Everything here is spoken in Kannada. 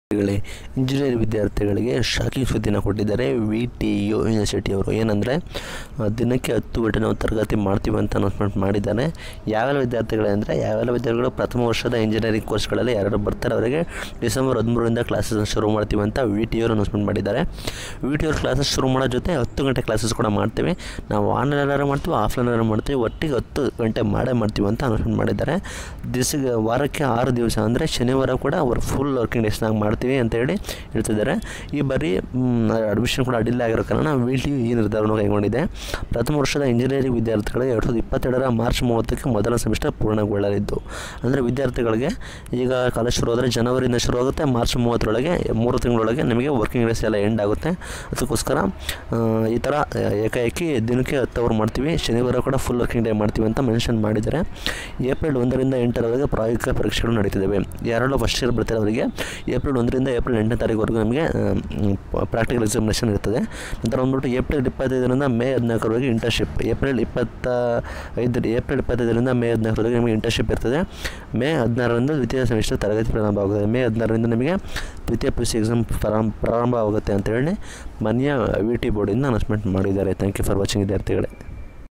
ವಿದ್ಯಾರ್ಥಿಗಳೇ ಇಂಜಿನಿಯರಿಂಗ್ ವಿದ್ಯಾರ್ಥಿಗಳಿಗೆ ಶಾಕಿಂಗ್ ಸುದ್ದಿನ ಕೊಟ್ಟಿದ್ದಾರೆ ವಿ ಟಿ ಯು ಯೂನಿವರ್ಸಿಟಿ ಅವರು ಏನಂದರೆ ದಿನಕ್ಕೆ ಹತ್ತು ಗಂಟೆ ನಾವು ತರಗತಿ ಮಾಡ್ತೀವಿ ಅಂತ ಅನೌನ್ಸ್ಮೆಂಟ್ ಮಾಡಿದ್ದಾರೆ ಯಾವೆಲ್ಲ ವಿದ್ಯಾರ್ಥಿಗಳೇ ಅಂದರೆ ಯಾವೆಲ್ಲ ವಿದ್ಯಾರ್ಥಿಗಳು ಪ್ರಥಮ ವರ್ಷದ ಇಂಜಿನಿಯರಿಂಗ್ ಕೋರ್ಸ್ಗಳಲ್ಲಿ ಯಾರು ಬರ್ತಾರೆ ಅವರಿಗೆ ಡಿಸೆಂಬರ್ ಹದಿಮೂರರಿಂದ ಕ್ಲಾಸಸ್ ಶುರು ಮಾಡ್ತೀವಿ ಅಂತ ವಿ ಟಿ ಅವರು ಅನೌನ್ಸ್ಮೆಂಟ್ ಮಾಡಿದ್ದಾರೆ ವಿ ಟಿ ಅವ್ರ ಕ್ಲಾಸಸ್ ಶುರು ಮಾಡೋ ಜೊತೆ ಹತ್ತು ಗಂಟೆ ಕ್ಲಾಸಸ್ ಕೂಡ ಮಾಡ್ತೀವಿ ನಾವು ಆನ್ಲೈನ್ ಮಾಡ್ತೀವಿ ಆಫ್ಲೈನ್ ಮಾಡ್ತೀವಿ ಒಟ್ಟಿಗೆ ಹತ್ತು ಗಂಟೆ ಮಾಡೇ ಮಾಡ್ತೀವಿ ಅಂತ ಅನೌನ್ಸ್ಮೆಂಟ್ ಮಾಡಿದ್ದಾರೆ ದಿವಸಕ್ಕೆ ವಾರಕ್ಕೆ ಆರು ದಿವಸ ಅಂದರೆ ಶನಿವಾರ ಕೂಡ ಅವ್ರು ಫುಲ್ ವರ್ಕಿಂಗ್ ಡೇಸ್ನಾಗ ಮಾಡ್ತೀವಿ ಅಂತ ಹೇಳಿ ಹೇಳ್ತಿದ್ದಾರೆ ಈ ಬಾರಿ ಅಡ್ಮಿಷನ್ ಕೂಡ ಅಡ್ಡಿಲ್ಲ ಆಗಿರೋ ಕಾರಣ ವಿ ಟಿ ಈ ನಿರ್ಧಾರವನ್ನು ಕೈಗೊಂಡಿದೆ ಪ್ರಥಮ ವರ್ಷದ ಇಂಜಿನಿಯರಿಂಗ್ ವಿದ್ಯಾರ್ಥಿಗಳಿಗೆ ಎರಡು ಸಾವಿರದ ಇಪ್ಪತ್ತೆರಡರ ಮಾರ್ಚ್ ಮೂವತ್ತಕ್ಕೆ ಮೊದಲ ಸೆಮಿಸ್ಟರ್ ಪೂರ್ಣಗೊಳ್ಳಲಿದ್ದು ಅಂದರೆ ವಿದ್ಯಾರ್ಥಿಗಳಿಗೆ ಈಗ ಕಾಲೇಜ್ ಶುರು ಆದರೆ ಜನವರಿಯಿಂದ ಶುರು ಆಗುತ್ತೆ ಮಾರ್ಚ್ ಮೂವತ್ತರೊಳಗೆ ಮೂರು ತಿಂಗಳೊಳಗೆ ನಿಮಗೆ ವರ್ಕಿಂಗ್ ಡೇಸ್ ಎಲ್ಲ ಎಂಡ್ ಆಗುತ್ತೆ ಅದಕ್ಕೋಸ್ಕರ ಆ, ಈ ಥರ ಏಕಾಏಕಿ ದಿನಕ್ಕೆ ಹತ್ತು ಅವರ್ ಮಾಡ್ತೀವಿ ಶನಿವಾರ ಕೂಡ ಫುಲ್ ವರ್ಕಿಂಗ್ ಡೇ ಮಾಡ್ತೀವಿ ಅಂತ ಮೆನ್ಷನ್ ಮಾಡಿದ್ದಾರೆ ಏಪ್ರಿಲ್ ಒಂದರಿಂದ ಎಂಟರವರೆಗೆ ಪ್ರಾಯೋಗಿಕ ಪರೀಕ್ಷೆಗಳು ನಡೀತಿದ್ದಾವೆ ಯಾರೆಲ್ಲ ಫಸ್ಟ್ ಇಯರ್ ಬರ್ತಾರೆ ಅವರಿಗೆ ಏಪ್ರಿಲ್ ಒಂದರಿಂದ ಏಪ್ರಿಲ್ ಎಂಟನೇ ತಾರೀಕುವರೆಗೂ ನಮಗೆ ಪ್ರಾಕ್ಟಿಕಲ್ ಎಕ್ಸಾಮಿನೇಷನ್ ಇರ್ತದೆ ನಂತರ ಬಂದ್ಬಿಟ್ಟು ಏಪ್ರಿಲ್ ಇಪ್ಪತ್ತೈದರಿಂದ ಮೇ ಹದಿನಾಲ್ಕರವರೆಗೆ ಇಂಟರ್ನ್ಶಿಪ್ ಏಪ್ರಿಲ್ ಇಪ್ಪತ್ತ ಐದು ಏಪ್ರಿಲ್ ಇಪ್ಪತ್ತೈದರಿಂದ ಮೇ ಹದಿನಾಲ್ಕರವರೆಗೆ ನಿಮಗೆ ಇಂಟರ್ನ್ಶಿಪ್ ಇರ್ತದೆ ಮೇ ಹದಿನಾರರಿಂದ ದ್ವಿತೀಯ ಸೆಮಿಸ್ಟರ್ ತರಗತಿ ಪ್ರಾರಂಭ ಆಗುತ್ತೆ ಮೇ ಹದಿನಾರರಿಂದ ನಿಮಗೆ ದ್ವಿತೀಯ ಪಿ ಯು ಸಿ ಎಕ್ಸಾಮ್ ಪ್ರಾರಂಭ ಪ್ರಾರಂಭ ಆಗುತ್ತೆ ಅಂತ ಹೇಳಿ ಮನೆಯ ವಿ ಟಿ ಬೋರ್ಡಿಂದ ಅನೌನ್ಸ್ಮೆಂಟ್ ಮಾಡಿದ್ದಾರೆ ಥ್ಯಾಂಕ್ ಯು ಫಾರ್ ವಾಚಿಂಗ್ ವಿದ್ಯಾರ್ಥಿಗಳೇ